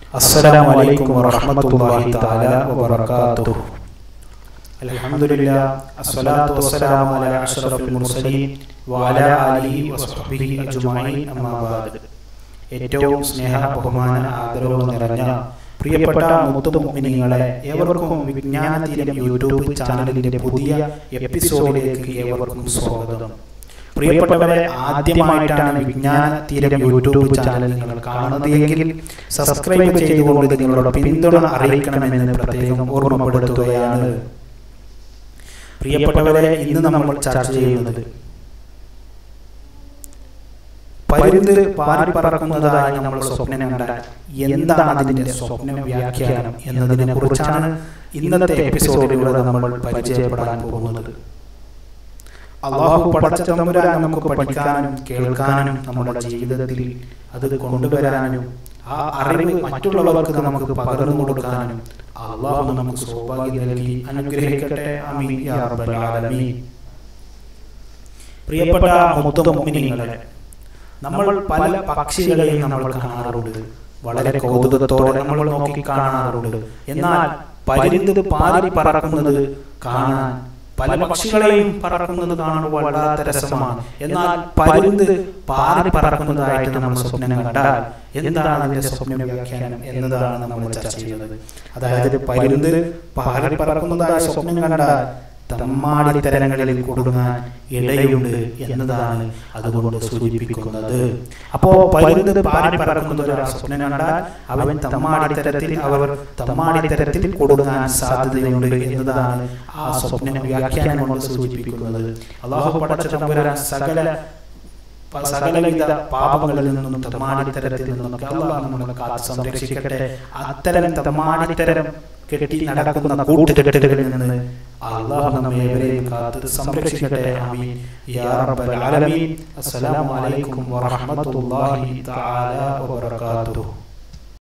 السلام عليكم ورحمة الله تعالى وبركاته الحمد لله الصلاة والسلام على أشرف المرسلين وعلى آله وصحبه أجمعين أما بعد ഏറ്റവും സ്നേഹ ബഹുമാന ആദരവ് നിറഞ്ഞ പ്രിയപ്പെട്ട മുത്തുമുഗ്മിനിങ്ങളെ ഏവർക്കും വിജ്ഞാനതീരം യൂട്യൂബ് ചാനലിന്റെ പുതിയ എപ്പിസോഡിലേക്ക് ഏവർക്കും സ്വാഗതം പ്രിയപ്പെട്ടവരെ ആദ്യമായിട്ടാണ് വിജ്ഞാന തീരം യൂട്യൂബ് ചാനൽ നിങ്ങൾ കാണുന്നത് എങ്കിൽ സബ്സ്ക്രൈബ് ചെയ്തുകൊണ്ട് നിങ്ങളുടെ പിന്തുണ അറിയിക്കണമെന്ന് പ്രത്യേകം ഓർമ്മപ്പെടുത്തുകയാണ് പ്രിയപ്പെട്ടവരെ ഇന്ന് നമ്മൾ ചർച്ച ചെയ്യുന്നത് പരുന്ത് പാറി പറക്കുന്നതായി നമ്മൾ സ്വപ്നം കണ്ടാൽ എന്താണ് അതിന്റെ സ്വപ്ന വ്യാഖ്യാനം എന്നതിനെ കുറിച്ചാണ് ഇന്നത്തെ എപ്പിസോഡിലൂടെ നമ്മൾ പരിചയപ്പെടാൻ പോകുന്നത് അള്ളാഹു പടച്ച തമ്പുരാൻ നമുക്ക് പഠിക്കാനും കേൾക്കാനും നമ്മുടെ ജീവിതത്തിൽ അത് കൊണ്ടുവരാനും ആ അറിവ് മറ്റുള്ളവർക്ക് നമുക്ക് പകർന്നു കൊടുക്കാനും അള്ളാഹു നമുക്ക് സൗഭാഗ്യം നൽകി അനുഗ്രഹിക്കട്ടെ ആമീൻ യാ റബ്ബൽ ആലമീൻ പ്രിയപ്പെട്ട മുത്തുമുഗ്മിനീങ്ങളെ നമ്മൾ പല പക്ഷികളെയും നമ്മൾ കാണാറുണ്ട് വളരെ കൗതുകത്തോടെ നമ്മൾ നോക്കി കാണാറുണ്ട് എന്നാൽ പരുന്ത് പാറി പറക്കുന്നത് കാണാൻ പല പക്ഷികളെയും പറക്കുന്നത് കാണുമ്പോൾ വല്ലാത്ത രസമാണ് എന്നാൽ പരുന്ത് പാറി പറക്കുന്നതായിട്ട് നമ്മൾ സ്വപ്നം കണ്ടാൽ എന്താണ് അതിന്റെ സ്വപ്ന വ്യാഖ്യാനം എന്നതാണ് നമ്മൾ ചർച്ച ചെയ്യുന്നത് അതായത് പരുന്ത് പാറി പറക്കുന്നതായ സ്വപ്നം കണ്ടാൽ തമ്മാടിത്തരങ്ങളിൽ കൊടുങ്ങാൻ ഇടയുണ്ട് എന്നതാണ് അതുകൊണ്ട് സൂചിപ്പിക്കുന്നത് അപ്പോ പരുന്ത് പാടി പറക്കുന്ന ഒരു സ്വപ്നം കണ്ടാൽ അവൻ തമ്മാടിത്തരത്തിൽ അവർ തമ്മാടിത്തരത്തിൽ കൊടുങ്ങാൻ സാധ്യതയുണ്ട് എന്നതാണ് ആ സ്വപ്ന വ്യാഖ്യാനം കൊണ്ട് സൂചിപ്പിക്കുന്നത് അള്ളാഹു പടച്ച തമ്പുരാൻ സകല സകലവിധ പാപങ്ങളിൽ നിന്നും തമ്മാടിത്തരത്തിൽ നിന്നൊക്കെ അള്ളാഹ് നമ്മളെ കാത്ത് സംരക്ഷിക്കട്ടെ അത്തരം തമ്മാടിത്തരം കെട്ടി നടക്കുന്ന കൂട്ടുകെട്ടുകളിൽ നിന്ന് അള്ളാഹു നമ്മെ ഏവരെയും കാത്ത് സംരക്ഷിക്കട്ടെ ആമീൻ യാ റബ്ബൽ ആലമീൻ അസ്സലാമു അലൈക്കും വറഹ്മത്തുള്ളാഹി തആല വബറകാതുഹു